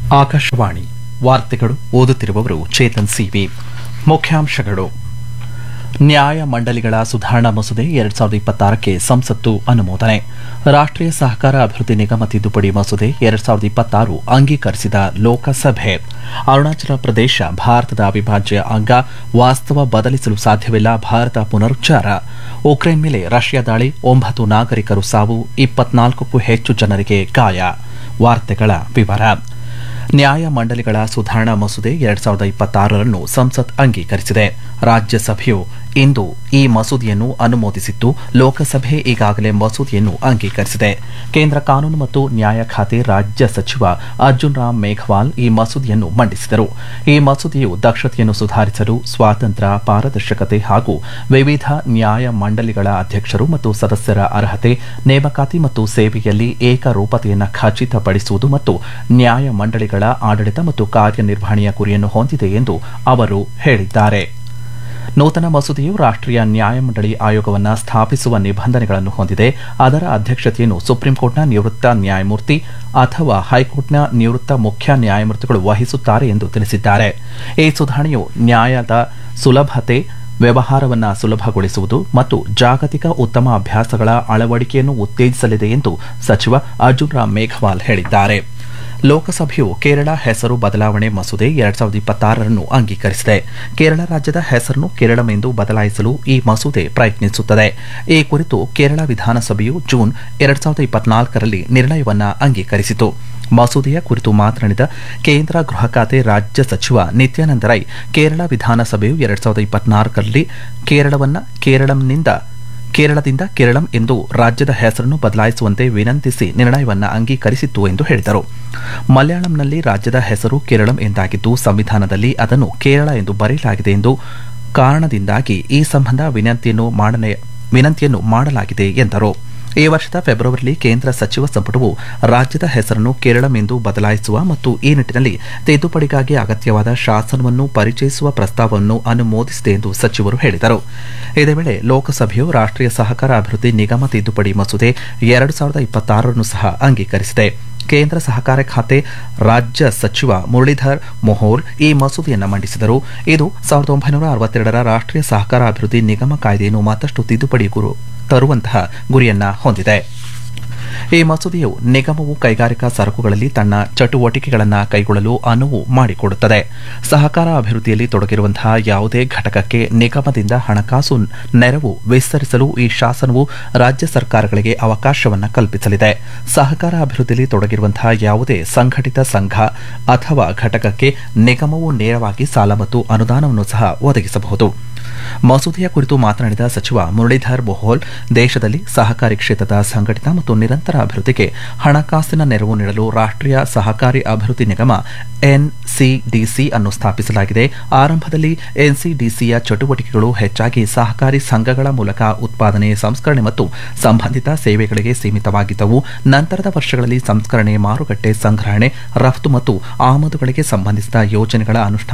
ಆಕಾಶವಾಣಿ ವಾರ್ತೆಗಳು ಓದುತ್ತಿರುವವರು ಚೇತನ್ ಸಿವಿ ಮುಖ್ಯಾಂಶಗಳು ನ್ಯಾಯ ಮಂಡಳಿಗಳ ಸುಧಾರಣಾ ಮಸೂದೆ ಎರಡ್ ಸಾವಿರದ ಇಪ್ಪತ್ತಾರಕ್ಕೆ ಸಂಸತ್ತು ಅನುಮೋದನೆ ರಾಷ್ಟ್ರೀಯ ಸಹಕಾರ ಅಭಿವೃದ್ಧಿ ನಿಗಮ ತಿದ್ದುಪಡಿ ಮಸೂದೆ ಎರಡ್ ಸಾವಿರದ ಇಪ್ಪತ್ತಾರು ಅಂಗೀಕರಿಸಿದ ಲೋಕಸಭೆ ಅರುಣಾಚಲ ಪ್ರದೇಶ ಭಾರತದ ಅವಿಭಾಜ್ಯ ಅಂಗ ವಾಸ್ತವ ಬದಲಿಸಲು ಸಾಧ್ಯವಿಲ್ಲ ಭಾರತ ಪುನರುಚ್ಚಾರ ಉಕ್ರೇನ್ ಮೇಲೆ ರಷ್ಯಾ ದಾಳಿ ಒಂಬತ್ತು ನಾಗರಿಕರು ಸಾವು ಇಪ್ಪತ್ನಾಲ್ಕಕ್ಕೂ ಹೆಚ್ಚು ಜನರಿಗೆ ಗಾಯ ವಾರ್ತೆಗಳ ವಿವರ ನ್ಯಾಯ ಮಂಡಳಿಗಳ ಸುಧಾರಣಾ ಮಸೂದೆ ಎರಡ್ ಸಾವಿರದ ಇಪ್ಪತ್ತಾರರನ್ನು ಸಂಸತ್ ಅಂಗೀಕರಿಸಿದೆ ರಾಜ್ಯಸಭೆಯು ಇಂದು ಈ ಮಸೂದೆಯನ್ನು ಅನುಮೋದಿಸಿದ್ದು ಲೋಕಸಭೆ ಈಗಾಗಲೇ ಮಸೂದೆಯನ್ನು ಅಂಗೀಕರಿಸಿದೆ ಕೇಂದ್ರ ಕಾನೂನು ಮತ್ತು ನ್ಯಾಯ ಖಾತೆ ರಾಜ್ಯ ಸಚಿವ ಅರ್ಜುನ್ ರಾಮ್ ಮೇಘವಾಲ್ ಈ ಮಸೂದೆಯನ್ನು ಮಂಡಿಸಿದರು ಈ ಮಸೂದೆಯು ದಕ್ಷತೆಯನ್ನು ಸುಧಾರಿಸಲು ಸ್ವಾತಂತ್ರ್ಯ ಪಾರದರ್ಶಕತೆ ಹಾಗೂ ವಿವಿಧ ನ್ಯಾಯ ಮಂಡಳಿಗಳ ಅಧ್ಯಕ್ಷರು ಮತ್ತು ಸದಸ್ಯರ ಅರ್ಹತೆ ನೇಮಕಾತಿ ಮತ್ತು ಸೇವೆಯಲ್ಲಿ ಏಕರೂಪತೆಯನ್ನು ಖಚಿತಪಡಿಸುವುದು ಮತ್ತು ನ್ಯಾಯ ಮಂಡಳಿಗಳ ಆಡಳಿತ ಮತ್ತು ಕಾರ್ಯನಿರ್ವಹಣೆಯ ಗುರಿಯನ್ನು ಹೊಂದಿದೆ ಎಂದು ಅವರು ಹೇಳಿದ್ದಾರೆ ನೂತನ ಮಸೂದೆಯು ರಾಷ್ಟ್ರೀಯ ನ್ಯಾಯಮಂಡಳಿ ಆಯೋಗವನ್ನು ಸ್ಥಾಪಿಸುವ ನಿಬಂಧನೆಗಳನ್ನು ಹೊಂದಿದೆ ಅದರ ಅಧ್ಯಕ್ಷತೆಯನ್ನು ಸುಪ್ರೀಂಕೋರ್ಟ್ನ ನಿವೃತ್ತ ನ್ಯಾಯಮೂರ್ತಿ ಅಥವಾ ಹೈಕೋರ್ಟ್ನ ನಿವೃತ್ತ ಮುಖ್ಯ ನ್ಯಾಯಮೂರ್ತಿಗಳು ವಹಿಸುತ್ತಾರೆ ಎಂದು ತಿಳಿಸಿದ್ದಾರೆ ಈ ಸುಧಾರಣೆಯು ನ್ಯಾಯದ ಸುಲಭತೆ ವ್ಯವಹಾರವನ್ನು ಸುಲಭಗೊಳಿಸುವುದು ಮತ್ತು ಜಾಗತಿಕ ಉತ್ತಮ ಅಭ್ಯಾಸಗಳ ಅಳವಡಿಕೆಯನ್ನು ಉತ್ತೇಜಿಸಲಿದೆ ಎಂದು ಸಚಿವ ಅರ್ಜುನ್ ರಾಮ್ ಮೇಘವಾಲ್ ಹೇಳಿದ್ದಾರೆ ಲೋಕಸಭೆಯು ಕೇರಳ ಹೆಸರು ಬದಲಾವಣೆ ಮಸೂದೆ ಎರಡ್ ಸಾವಿರದ ಇಪ್ಪತ್ತಾರರನ್ನು ಅಂಗೀಕರಿಸಿದೆ ಕೇರಳ ರಾಜ್ಯದ ಹೆಸರನ್ನು ಕೇರಳಂ ಎಂದು ಬದಲಾಯಿಸಲು ಈ ಮಸೂದೆ ಪ್ರಯತ್ನಿಸುತ್ತದೆ ಈ ಕುರಿತು ಕೇರಳ ವಿಧಾನಸಭೆಯು ಜೂನ್ ಎರಡ್ ಸಾವಿರದ ಇಪ್ಪತ್ನಾಲ್ಕರಲ್ಲಿ ನಿರ್ಣಯವನ್ನ ಅಂಗೀಕರಿಸಿತು ಮಸೂದೆಯ ಕುರಿತು ಮಾತನಾಡಿದ ಕೇಂದ್ರ ಗೃಹ ಖಾತೆ ರಾಜ್ಯ ಸಚಿವ ನಿತ್ಯಾನಂದ ರೈ ಕೇರಳ ವಿಧಾನಸಭೆಯು ಎರಡ್ ಸಾವಿರದ ಇಪ್ಪತ್ನಾಲ್ಕರಲ್ಲಿ ಕೇರಳವನ್ನ ಕೇರಳಂನಿಂದ ಕೇರಳದಿಂದ ಕೇರಳಂ ಎಂದು ರಾಜ್ಯದ ಹೆಸರನ್ನು ಬದಲಾಯಿಸುವಂತೆ ವಿನಂತಿಸಿ ನಿರ್ಣಯವನ್ನ ಅಂಗೀಕರಿಸಿತ್ತು ಎಂದು ಹೇಳಿದರು ಮಲಯಾಳಂನಲ್ಲಿ ರಾಜ್ಯದ ಹೆಸರು ಕೇರಳಂ ಎಂದಾಗಿದ್ದು ಸಂವಿಧಾನದಲ್ಲಿ ಅದನ್ನು ಕೇರಳ ಎಂದು ಬರೆಯಲಾಗಿದೆ ಎಂದು ಕಾರಣದಿಂದಾಗಿ ಈ ಸಂಬಂಧ ವಿನಂತಿಯನ್ನು ಮಾಡನೆ ವಿನಂತಿಯನ್ನು ಮಾಡಲಾಗಿದೆ ಎಂದರು ಈ ವರ್ಷದ ಫೆಬ್ರವರಿಯಲ್ಲಿ ಕೇಂದ್ರ ಸಚಿವ ಸಂಪುಟವು ರಾಜ್ಯದ ಹೆಸರನ್ನು ಕೇರಳಂ ಎಂದು ಬದಲಾಯಿಸುವ ಮತ್ತು ಈ ನಿಟ್ಟಿನಲ್ಲಿ ತಿದ್ದುಪಡಿಗಾಗಿ ಅಗತ್ಯವಾದ ಶಾಸನವನ್ನು ಪರಿಚಯಿಸುವ ಪ್ರಸ್ತಾವವನ್ನು ಅನುಮೋದಿಸಿದೆ ಎಂದು ಸಚಿವರು ಹೇಳಿದರು ಇದೇ ವೇಳೆ ಲೋಕಸಭೆಯು ರಾಷ್ಟ್ರೀಯ ಸಹಕಾರ ಅಭಿವೃದ್ಧಿ ನಿಗಮ ತಿದ್ದುಪಡಿ ಮಸೂದೆ ಎರಡು ಸಾವಿರದ ಇಪ್ಪತ್ತಾರನ್ನು ಸಹ ಅಂಗೀಕರಿಸಿದೆ ಕೇಂದ್ರ ಸಹಕಾರ ಖಾತೆ ರಾಜ್ಯ ಸಚಿವ ಮುರಳೀಧರ್ ಮೊಹೋಲ್ ಈ ಮಸೂದೆಯನ್ನು ಮಂಡಿಸಿದರು ಇದು ಸಾವಿರದ ಒಂಬೈನೂರ ಅರವತ್ತೆರಡರ ರಾಷ್ಟ್ರೀಯ ಸಹಕಾರ ಅಭಿವೃದ್ಧಿ ನಿಗಮ ಕಾಯ್ದೆಯನ್ನು ಮತ್ತಷ್ಟು ತಿದ್ದುಪಡಿ ಗುರು ತರುವಂತಹ ಗುರಿಯನ್ನ ಹೊಂದಿದೆ ಈ ಮಸೂದೆಯು ನಿಗಮವು ಕೈಗಾರಿಕಾ ಸರಕುಗಳಲ್ಲಿ ತನ್ನ ಚಟುವಟಿಕೆಗಳನ್ನು ಕೈಗೊಳ್ಳಲು ಅನುವು ಮಾಡಿಕೊಡುತ್ತದೆ ಸಹಕಾರ ಅಭಿವೃದ್ಧಿಯಲ್ಲಿ ತೊಡಗಿರುವಂತಹ ಯಾವುದೇ ಘಟಕಕ್ಕೆ ನಿಗಮದಿಂದ ಹಣಕಾಸು ನೆರವು ವಿಸ್ತರಿಸಲು ಈ ಶಾಸನವು ರಾಜ್ಯ ಸರ್ಕಾರಗಳಿಗೆ ಅವಕಾಶವನ್ನು ಕಲ್ಪಿಸಲಿದೆ ಸಹಕಾರ ಅಭಿವೃದ್ಧಿಯಲ್ಲಿ ತೊಡಗಿರುವಂತಹ ಯಾವುದೇ ಸಂಘಟಿತ ಸಂಘ ಅಥವಾ ಘಟಕಕ್ಕೆ ನಿಗಮವು ನೇರವಾಗಿ ಸಾಲ ಮತ್ತು ಅನುದಾನವನ್ನು ಸಹ ಒದಗಿಸಬಹುದು ಮಸೂದೆಯ ಕುರಿತು ಮಾತನಾಡಿದ ಸಚಿವ ಮುರಳೀಧರ್ ಮೊಹೋಲ್ ದೇಶದಲ್ಲಿ ಸಹಕಾರಿ ಕ್ಷೇತ್ರದ ಸಂಘಟಿತ ಮತ್ತು ನಿರಂತರ ಅಭಿವೃದ್ಧಿಗೆ ಹಣಕಾಸಿನ ನೆರವು ನೀಡಲು ರಾಷ್ಟ್ರೀಯ ಸಹಕಾರಿ ಅಭಿವೃದ್ಧಿ ನಿಗಮ ಎನ್ಸಿಡಿಸಿ ಅನ್ನು ಸ್ಥಾಪಿಸಲಾಗಿದೆ ಆರಂಭದಲ್ಲಿ ಎನ್ಸಿಡಿಸಿಯ ಚಟುವಟಿಕೆಗಳು ಹೆಚ್ಚಾಗಿ ಸಹಕಾರಿ ಸಂಘಗಳ ಮೂಲಕ ಉತ್ಪಾದನೆ ಸಂಸ್ಕರಣೆ ಮತ್ತು ಸಂಬಂಧಿತ ಸೇವೆಗಳಿಗೆ ಸೀಮಿತವಾಗಿದ್ದವು ನಂತರದ ವರ್ಷಗಳಲ್ಲಿ ಸಂಸ್ಕರಣೆ ಮಾರುಕಟ್ಟೆ ಸಂಗ್ರಹಣೆ ರಫ್ತು ಮತ್ತು ಆಮದುಗಳಿಗೆ ಸಂಬಂಧಿಸಿದ ಯೋಜನೆಗಳ ಅನುಷ್ಠಾನ